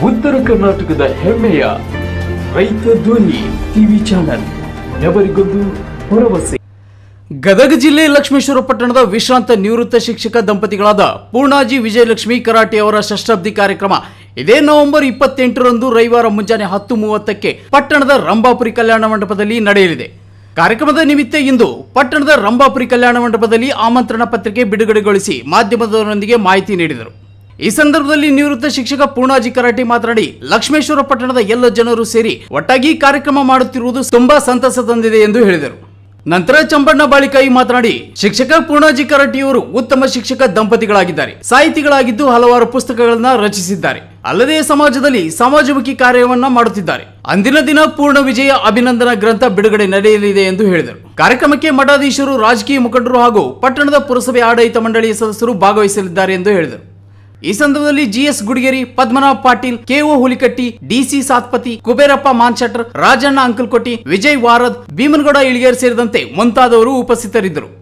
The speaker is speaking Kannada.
ಉತ್ತರ ಕರ್ನಾಟಕದ ಹೆಮ್ಮೆಯ ರೈತ ಧ್ವನಿ ಟಿವಿ ಚಾನಲ್ ఎవరిಗೊಂದು ಭರವಸೆ ಗದಗ ಜಿಲ್ಲೆ ಲಕ್ಷ್ಮೇಶ್ವರ ಪಟ್ಟಣದ ವಿಶ್ರಾಂತ ನಿವೃತ್ತ ಶಿಕ್ಷಕ ದಂಪತಿಗಳಾದ ಪೂರ್ಣಾಜಿ ವಿಜಯಲಕ್ಷ್ಮಿ ಕರಾಟೆ ಅವರ ಷಷ್ಠಾಬ್ದಿ ಕಾರ್ಯಕ್ರಮ ಇದೇ ನವೆಂಬರ್ ಇಪ್ಪತ್ತೆಂಟರಂದು ರವಿವಾರ ಮುಂಜಾನೆ ಹತ್ತು ಮೂವತ್ತಕ್ಕೆ ಪಟ್ಟಣದ ರಂಭಾಪುರಿ ಕಲ್ಯಾಣ ಮಂಟಪದಲ್ಲಿ ನಡೆಯಲಿದೆ ಕಾರ್ಯಕ್ರಮದ ನಿಮಿತ್ತ ಇಂದು ಪಟ್ಟಣದ ರಂಭಾಪುರಿ ಕಲ್ಯಾಣ ಮಂಟಪದಲ್ಲಿ ಆಮಂತ್ರಣ ಪತ್ರಿಕೆ ಬಿಡುಗಡೆಗೊಳಿಸಿ ಮಾಧ್ಯಮದವರೊಂದಿಗೆ ಮಾಹಿತಿ ನೀಡಿದರು ಈ ಸಂದರ್ಭದಲ್ಲಿ ನಿವೃತ್ತ ಶಿಕ್ಷಕ ಪೂರ್ಣಾಜಿ ಕರಾಟೆ ಮಾತನಾಡಿ ಲಕ್ಷ್ಮೇಶ್ವರ ಪಟ್ಟಣದ ಎಲ್ಲ ಜನರು ಸೇರಿ ಒಟ್ಟಾಗಿ ಕಾರ್ಯಕ್ರಮ ಮಾಡುತ್ತಿರುವುದು ತುಂಬಾ ಸಂತಸ ತಂದಿದೆ ಎಂದು ಹೇಳಿದರು ನಂತರ ಚಂಬಣ್ಣ ಬಾಳಿಕಾಯಿ ಮಾತನಾಡಿ ಶಿಕ್ಷಕ ಪೂರ್ಣಾಜಿ ಕರಾಟಿಯವರು ಉತ್ತಮ ಶಿಕ್ಷಕ ದಂಪತಿಗಳಾಗಿದ್ದಾರೆ ಸಾಹಿತಿಗಳಾಗಿದ್ದು ಹಲವಾರು ಪುಸ್ತಕಗಳನ್ನ ರಚಿಸಿದ್ದಾರೆ ಅಲ್ಲದೆ ಸಮಾಜದಲ್ಲಿ ಸಮಾಜಮುಖಿ ಕಾರ್ಯವನ್ನ ಮಾಡುತ್ತಿದ್ದಾರೆ ಅಂದಿನ ದಿನ ಪೂರ್ಣ ವಿಜಯ ಅಭಿನಂದನಾ ಗ್ರಂಥ ಬಿಡುಗಡೆ ನಡೆಯಲಿದೆ ಎಂದು ಹೇಳಿದರು ಕಾರ್ಯಕ್ರಮಕ್ಕೆ ಮಠಾಧೀಶರು ರಾಜಕೀಯ ಮುಖಂಡರು ಹಾಗೂ ಪಟ್ಟಣದ ಪುರಸಭೆ ಆಡಳಿತ ಮಂಡಳಿಯ ಸದಸ್ಯರು ಭಾಗವಹಿಸಲಿದ್ದಾರೆ ಎಂದು ಹೇಳಿದರು ಈ ಸಂದರ್ಭದಲ್ಲಿ GS Gudigeri Padmanabh Patil KO Hulikatti DC Satpati Kuberappa Manshettar Rajanna Ankalkotti Vijay Varad Bhimanagouda ಇಳಿಗೇರ್ ಸೇರಿದಂತೆ ಮುಂತಾದವರು ಉಪಸ್ಥಿತರಿದ್ದರು